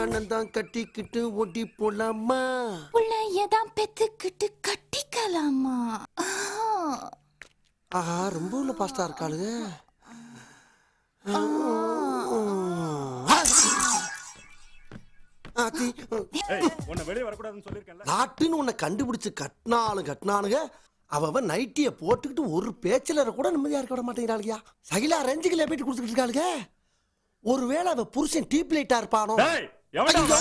அண்ணன் தான் கட்டிக்கிட்டு ஓட்டி போலாமா புள்ளையதான் பெத்துக்கிட்டு கட்டிக்கலாமா ஆ. ஆஹா ரொம்ப உள்ள பாஸ்டா இருக்காளுங்க ஆத்தி, ஏய் உன்னை வெளியே வரக்கூடாதுன்னு சொல்லியிருக்கேன்ல நாட்டுன்னு உன்னை கண்டுபிடிச்சு கட்டினாலும் கட்டினானுங்க அவன் நைட்டிய போட்டுக்கிட்டு ஒரு பேச்சிலரை கூட நிம்மதியா இருக்க விட மாட்டேங்கிறாளுயா சகிலா ரெஞ்சுகளை போயிட்டு கொடுத்துக்கிட்டு இருக்காளுங்க ஒருவேளை அவ புருஷன் டீப் லைட்டா இருப்பானோ டேய் எவன்டா அவன்?